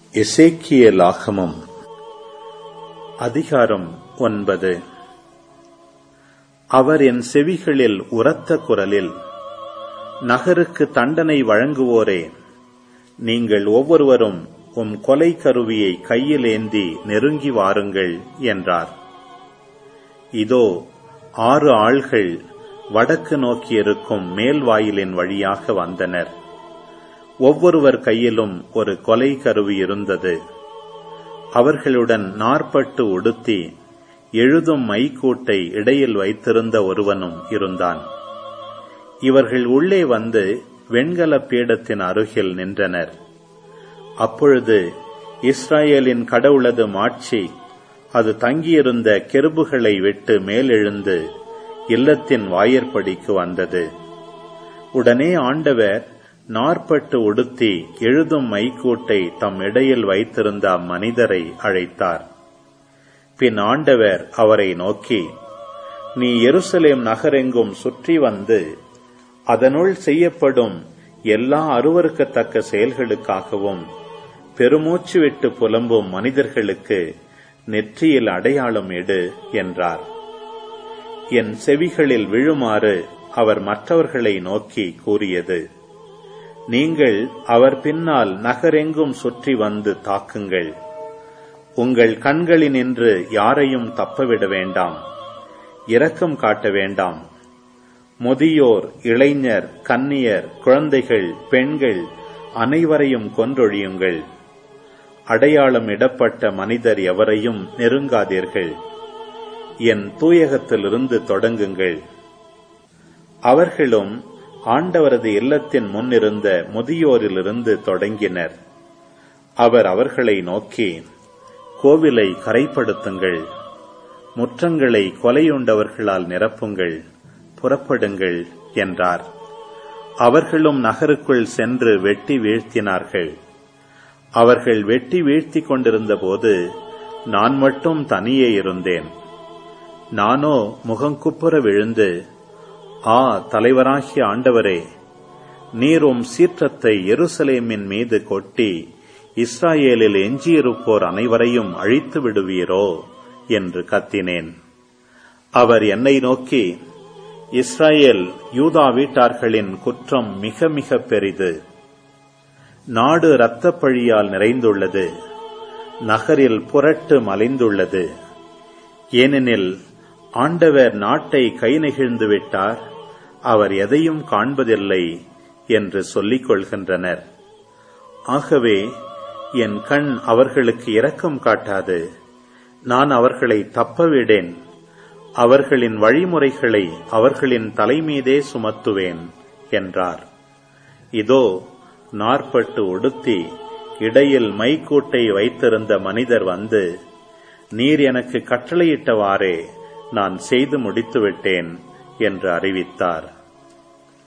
எசேக்கியலாகமம் அதிகாரம் ஒன்பது அவர் என் செவிகளில் உரத்த குரலில் நகருக்கு தண்டனை வழங்குவோரே நீங்கள் ஒவ்வொருவரும் உம் கொலை கருவியை கையில் ஏந்தி நெருங்கி வாருங்கள் என்றார் இதோ ஆறு ஆள்கள் வடக்கு நோக்கியிருக்கும் மேல் வாயிலின் வழியாக வந்தனர் ஒவ்வொருவர் கையிலும் ஒரு கொலை கருவி இருந்தது அவர்களுடன் நாற்பட்டு உடுத்தி எழுதும் மைக்கூட்டை இடையில் வைத்திருந்த ஒருவனும் இருந்தான் இவர்கள் உள்ளே வந்து வெண்கல பீடத்தின் அருகில் நின்றனர் அப்பொழுது இஸ்ராயேலின் கடவுளது மாட்சி அது தங்கியிருந்த கெருபுகளை விட்டு மேலெழுந்து இல்லத்தின் வாயிற்படிக்கு வந்தது உடனே ஆண்டவர் நாற்பட்டு உடுத்தி எழுதும் மைக்கூட்டை தம் இடையில் வைத்திருந்த அம்மனிதரை அழைத்தார் பின் ஆண்டவர் அவரை நோக்கி நீ எருசலேம் நகரெங்கும் சுற்றி வந்து அதனுள் செய்யப்படும் எல்லா அருவருக்கத்தக்க செயல்களுக்காகவும் பெருமூச்சு விட்டு புலம்பும் மனிதர்களுக்கு நெற்றியில் அடையாளம் எடு என்றார் என் செவிகளில் விழுமாறு அவர் மற்றவர்களை நோக்கி கூறியது நீங்கள் அவர் பின்னால் நகரெங்கும் சுற்றி வந்து தாக்குங்கள் உங்கள் கண்களினின்று யாரையும் தப்பவிட வேண்டாம் இரக்கம் காட்ட வேண்டாம் முதியோர் இளைஞர் கன்னியர் குழந்தைகள் பெண்கள் அனைவரையும் கொன்றொழியுங்கள் அடையாளம் இடப்பட்ட மனிதர் எவரையும் நெருங்காதீர்கள் என் தூயகத்திலிருந்து தொடங்குங்கள் அவர்களும் ஆண்டவரது இல்லத்தின் முன்னிருந்த முதியோரிலிருந்து தொடங்கினர் அவர் அவர்களை நோக்கி கோவிலை கரைப்படுத்துங்கள் முற்றங்களை கொலையுண்டவர்களால் நிரப்புங்கள் புறப்படுங்கள் என்றார் அவர்களும் நகருக்குள் சென்று வெட்டி வீழ்த்தினார்கள் அவர்கள் வெட்டி வீழ்த்தி கொண்டிருந்த போது நான் மட்டும் தனியே இருந்தேன் நானோ முகங்குப்புற விழுந்து ஆ தலைவராகிய ஆண்டவரே நீரும் சீற்றத்தை எருசலேமின் மீது கொட்டி இஸ்ராயேலில் எஞ்சியிருப்போர் அனைவரையும் அழித்து விடுவீரோ என்று கத்தினேன் அவர் என்னை நோக்கி இஸ்ராயேல் யூதா வீட்டார்களின் குற்றம் மிக மிக பெரிது நாடு இரத்தப்பழியால் நிறைந்துள்ளது நகரில் புரட்டு மலைந்துள்ளது ஏனெனில் ஆண்டவர் நாட்டை கை நெகிழ்ந்து விட்டார் அவர் எதையும் காண்பதில்லை என்று சொல்லிக் கொள்கின்றனர் ஆகவே என் கண் அவர்களுக்கு இரக்கம் காட்டாது நான் அவர்களை தப்பவிடேன் அவர்களின் வழிமுறைகளை அவர்களின் தலைமீதே சுமத்துவேன் என்றார் இதோ நாற்பட்டு உடுத்தி இடையில் மைக்கூட்டை வைத்திருந்த மனிதர் வந்து நீர் எனக்கு கட்டளையிட்டவாறே நான் செய்து முடித்துவிட்டேன் என்று அறிவித்தார்